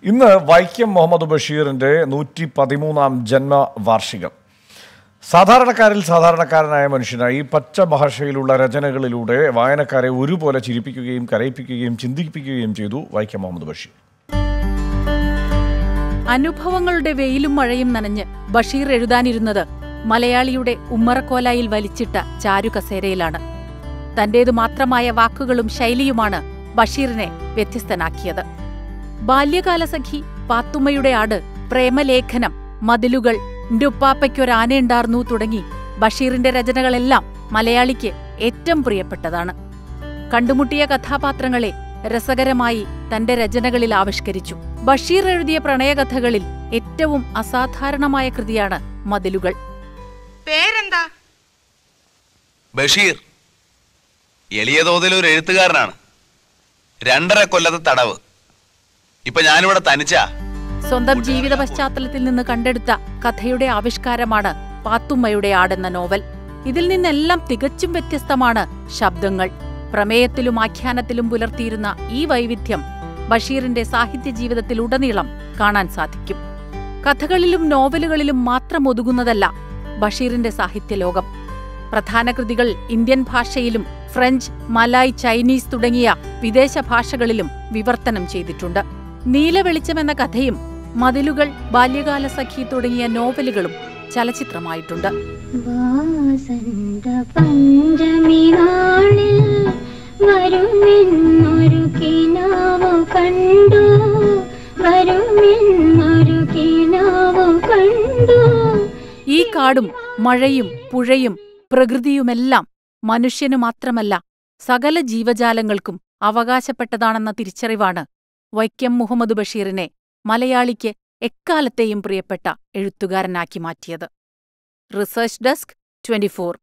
ഇന്ന് വൈക്കം മുഹമ്മദ് ബഷീറിന്റെ നൂറ്റി പതിമൂന്നാം ജന്മവാർഷികം സാധാരണക്കാരിൽ സാധാരണക്കാരനായ മനുഷ്യനായി പച്ച ഭാഷയിലുള്ള രചനകളിലൂടെ വായനക്കാരെ ഒരുപോലെ ചിരിപ്പിക്കുകയും കരയിപ്പിക്കുകയും ചിന്തിപ്പിക്കുകയും ചെയ്തു വൈക്കം മുഹമ്മദ് ബഷീർ അനുഭവങ്ങളുടെ വെയിലും മഴയും നനഞ്ഞ് ബഷീർ എഴുതാനിരുന്നത് മലയാളിയുടെ ഉമ്മറക്കോലായിൽ വലിച്ചിട്ട ചാരുകസേരയിലാണ് തന്റേതു മാത്രമായ വാക്കുകളും ശൈലിയുമാണ് ബഷീറിനെ വ്യത്യസ്തനാക്കിയത് ബാല്യകാലസഖി പാത്തുമ്മയുടെ ആട് പ്രേമലേഖനം മതിലുകൾ ന്റുപ്പാപ്പയ്ക്കൊരാനയുണ്ടാർന്നു തുടങ്ങി ബഷീറിന്റെ രചനകളെല്ലാം മലയാളിക്ക് ഏറ്റവും പ്രിയപ്പെട്ടതാണ് കണ്ടുമുട്ടിയ കഥാപാത്രങ്ങളെ രസകരമായി തന്റെ രചനകളിൽ ആവിഷ്കരിച്ചു ബഷീർ എഴുതിയ പ്രണയകഥകളിൽ ഏറ്റവും അസാധാരണമായ കൃതിയാണ് മതിലുകൾ പേരെന്താ ബഷീർ എളിയ തോതിൽ ഒരു എഴുത്തുകാരനാണ് രണ്ടര കൊല്ലത്തെ തടവ് ഇപ്പൊ ഞാനിവിടെ തനിച്ചാ സ്വന്തം ജീവിത പശ്ചാത്തലത്തിൽ നിന്ന് കണ്ടെടുത്ത കഥയുടെ ആവിഷ്കാരമാണ് പാത്തുമ്മയുടെ ആടെന്ന നോവൽ ഇതിൽ നിന്നെല്ലാം തികച്ചും വ്യത്യസ്തമാണ് ശബ്ദങ്ങൾ പ്രമേയത്തിലും ആഖ്യാനത്തിലും പുലർത്തിയിരുന്ന ഈ വൈവിധ്യം ബഷീറിന്റെ സാഹിത്യ ജീവിതത്തിലുടനീളം കാണാൻ സാധിക്കും കഥകളിലും നോവലുകളിലും മാത്രം ഒതുങ്ങുന്നതല്ല ബഷീറിന്റെ സാഹിത്യലോകം പ്രധാന കൃതികൾ ഇന്ത്യൻ ഭാഷയിലും ഫ്രഞ്ച് മലായ് ചൈനീസ് തുടങ്ങിയ വിദേശ ഭാഷകളിലും വിവർത്തനം ചെയ്തിട്ടുണ്ട് നീലവെളിച്ചം എന്ന കഥയും മതിലുകൾ ബാല്യകാല സഖി തുടങ്ങിയ നോവലുകളും ചലച്ചിത്രമായിട്ടുണ്ട് വാസന്ത പഞ്ചമി നാളിൽ വരുമെന്നൊരു കിനാവ് കണ്ടു വരുമെന്നൊരു കിനാവ് കണ്ടു ഈ കാടും മഴയും പുഴയും പ്രകൃതിയുമെല്ലാം മനുഷ്യനു മാത്രമല്ല സകല ജീവജാലങ്ങൾക്കും അവകാശപ്പെട്ടതാണെന്ന തിരിച്ചറിവാണ് വൈക്കം മുഹമ്മദ് ബഷീറിനെ മലയാളിക്ക് എക്കാലത്തെയും പ്രിയപ്പെട്ട എഴുത്തുകാരനാക്കി മാറ്റിയത് റിസർച്ച് ഡെസ്ക് ട്വന്റിഫോർ